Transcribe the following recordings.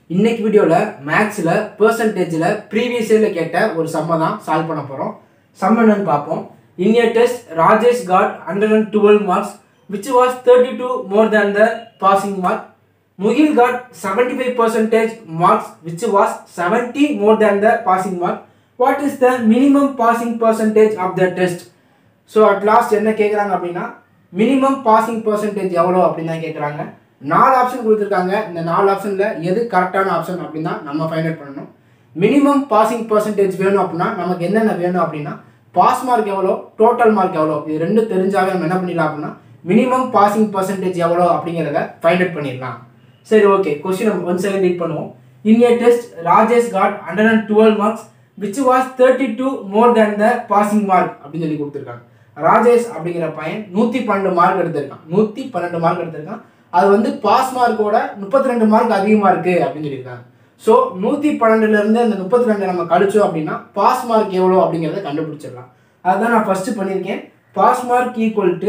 இன்னைக்கு வீடியோவில் மேக்ஸில் பர்சன்டேஜில் ப்ரீவியஸ் இயரில் கேட்ட ஒரு சம்மை தான் சால்வ் பண்ண போகிறோம் சம் என்னன்னு பார்ப்போம் in a test Rajesh got hundred and twelve marks which was thirty two more than the passing mark Mukil got seventy five percentage marks which was seventy more than the passing mark what is the minimum passing percentage of the test so at last என்ன கேட்குறாங்க அப்படின்னா minimum passing percentage எவ்வளோ அப்படின்னு தான் கேட்குறாங்க நாலு option கொடுத்துருக்காங்க இந்த நாலு ஆப்ஷனில் எது கரெக்டான ஆப்ஷன் அப்படின்னு தான் நம்ம ஃபைண்ட் அவுட் பண்ணணும் மினிமம் பாசிங் பர்சன்டேஜ் வேணும் அப்படின்னா நமக்கு என்னென்ன வேணும் அப்படின்னா பாஸ் மார்க் எவ்வளோ டோட்டல் மார்க் எவ்வளோ இது ரெண்டு தெரிஞ்சாவே நம்ம என்ன பண்ணிடலாம் அப்படின்னா மினிமம் பாசிங் பர்சன்டேஜ் எவ்வளோ அப்படிங்கிறத ஃபைண்ட் அவுட் பண்ணிடலாம் சரி ஓகே கொஸ்டின் நம்ம ஒன் செகண்ட் ரீட் பண்ணுவோம் in a test Rajesh got hundred and twelve marks which was thirty two more than the passing mark அப்படின்னு சொல்லி கொடுத்துருக்காங்க ராஜேஷ் அப்படிங்கிற பையன் நூற்றி பன்னெண்டு மார்க் எடுத்திருக்கான் நூற்றி பன்னெண்டு மார்க் எடுத்திருக்கான் அது வந்து பாஸ் மார்க்கோட முப்பத்தி ரெண்டு மார்க் அதிகமாக இருக்குது அப்படின்னு சொல்லியிருக்காங்க ஸோ நூற்றி பன்னெண்டுலேருந்து அந்த முப்பத்தி ரெண்டு நம்ம கழிச்சோம் அப்படின்னா பாஸ் மார்க் எவ்வளோ அப்படிங்கிறத கண்டுபிடிச்சிடலாம் அதுதான் நான் ஃபஸ்ட்டு பண்ணியிருக்கேன் பாஸ் மார்க் ஈக்குவல் டு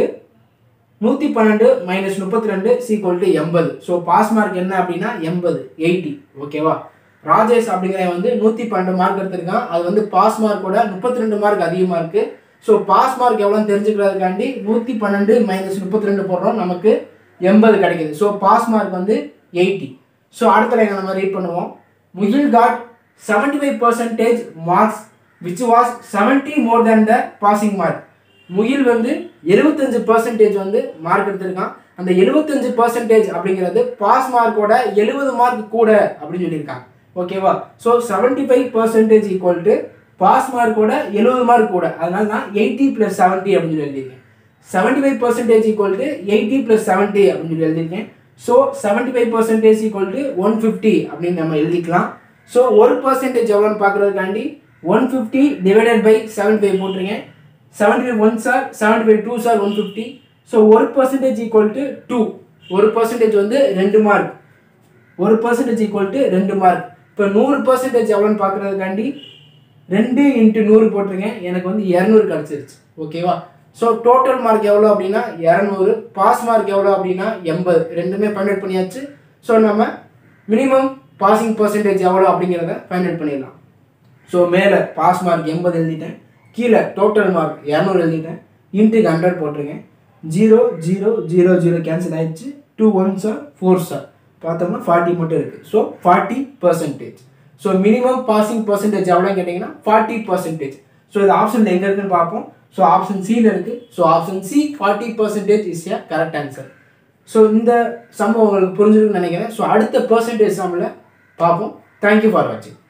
நூற்றி பன்னெண்டு மைனஸ் முப்பத்தி ரெண்டு சீக்குவல் டு எண்பது ஸோ பாஸ் மார்க் என்ன அப்படின்னா எண்பது எயிட்டி ஓகேவா ராஜேஷ் அப்படிங்கிறவன் வந்து நூற்றி பன்னெண்டு மார்க் எடுத்திருக்கான் அது வந்து பாஸ் மார்க்கோட முப்பத்தி ரெண்டு மார்க் அதிகமாக இருக்குது ஸோ பாஸ் மார்க் எவ்வளோன்னு தெரிஞ்சுக்கிறதுக்காண்டி நூற்றி பன்னெண்டு மைனஸ் முப்பத்தி ரெண்டு போடுறோம் நமக்கு எண்பது கிடைக்குது ஸோ பாஸ் மார்க் வந்து எயிட்டி ஸோ அடுத்த லைனை நம்ம ரீட் பண்ணுவோம் Mukil got seventy five percentage marks which was seventy more than the passing mark Mukil வந்து எழுபத்தஞ்சு பர்சன்டேஜ் வந்து மார்க் எடுத்திருக்கான் அந்த எழுபத்தஞ்சு பர்சன்டேஜ் அப்படிங்கிறது பாஸ் மார்க்கோட எழுபது மார்க் கூட அப்படின்னு சொல்லியிருக்காங்க ஓகேவா so seventy five percentage equal to pass மார்க்கோட எழுபது மார்க் கூட அதனால நான் எயிட்டி ப்ளஸ் செவன்ட்டி அப்படின்னு சொல்லி எழுதியிருக்கேன் seventy five percentage equal to eighty plus seventy அப்படின்னு சொல்லி எழுதியிருக்கேன் so seventy five percentage equal to one fifty அப்படின்னு நம்ம எழுதிக்கலாம் ஸோ ஒரு பர்சன்டேஜ் எவ்வளோன்னு பார்க்குறதுக்காண்டி one fifty divided by seven five போட்டிருக்கேன் seventy five one are seventy five two are one fifty so ஒரு பர்சன்டேஜ் ஈக்குவல் டு டூ ஒரு percentage வந்து ரெண்டு மார்க் ஒரு பர்சன்டேஜ் ஈக்குவல் டு ரெண்டு மார்க் இப்போ நூறு பர்சன்டேஜ் எவ்வளோன்னு பார்க்குறதுக்காண்டி ரெண்டு இன்ட்டு நூறு போட்டிருக்கேன் எனக்கு வந்து இரநூறு கிடச்சிருச்சு ஓகேவா ஸோ டோட்டல் மார்க் எவ்வளோ அப்படின்னா இரநூறு பாஸ் மார்க் எவ்வளோ அப்படின்னா எண்பது ரெண்டுமே ஃபைண்ட் அவுட் பண்ணியாச்சு ஸோ நம்ம மினிமம் பாசிங் பர்சன்டேஜ் எவ்வளோ அப்படிங்கிறத ஃபைண்ட் அவுட் பண்ணிடலாம் ஸோ மேலே பாஸ் மார்க் எண்பது எழுதிட்டேன் கீழே டோட்டல் மார்க் இரநூறு எழுதிட்டேன் இன்ட்டுக்கு ஹண்ட்ரட் போட்டிருக்கேன் zero zero zero zero cancel ஆயிடுச்சு two one are four are பார்த்தோம்னா ஃபார்ட்டி மட்டும் இருக்குது so forty percentage so minimum passing percentage எவ்வளோ கேட்டிங்கன்னா ஃபார்ட்டி பர்சன்டேஜ் ஸோ இது ஆப்ஷனில் எங்கே இருக்குன்னு பார்ப்போம் ஸோ ஆப்ஷன் சியில் இருக்குது so option C forty percentage is a correct answer so இந்த சம்பவம் உங்களுக்கு புரிஞ்சிருக்குன்னு நினைக்கிறேன் ஸோ அடுத்த பர்சன்டேஜ் சம்மில் பார்ப்போம் தேங்க்யூ ஃபார் வாட்சிங்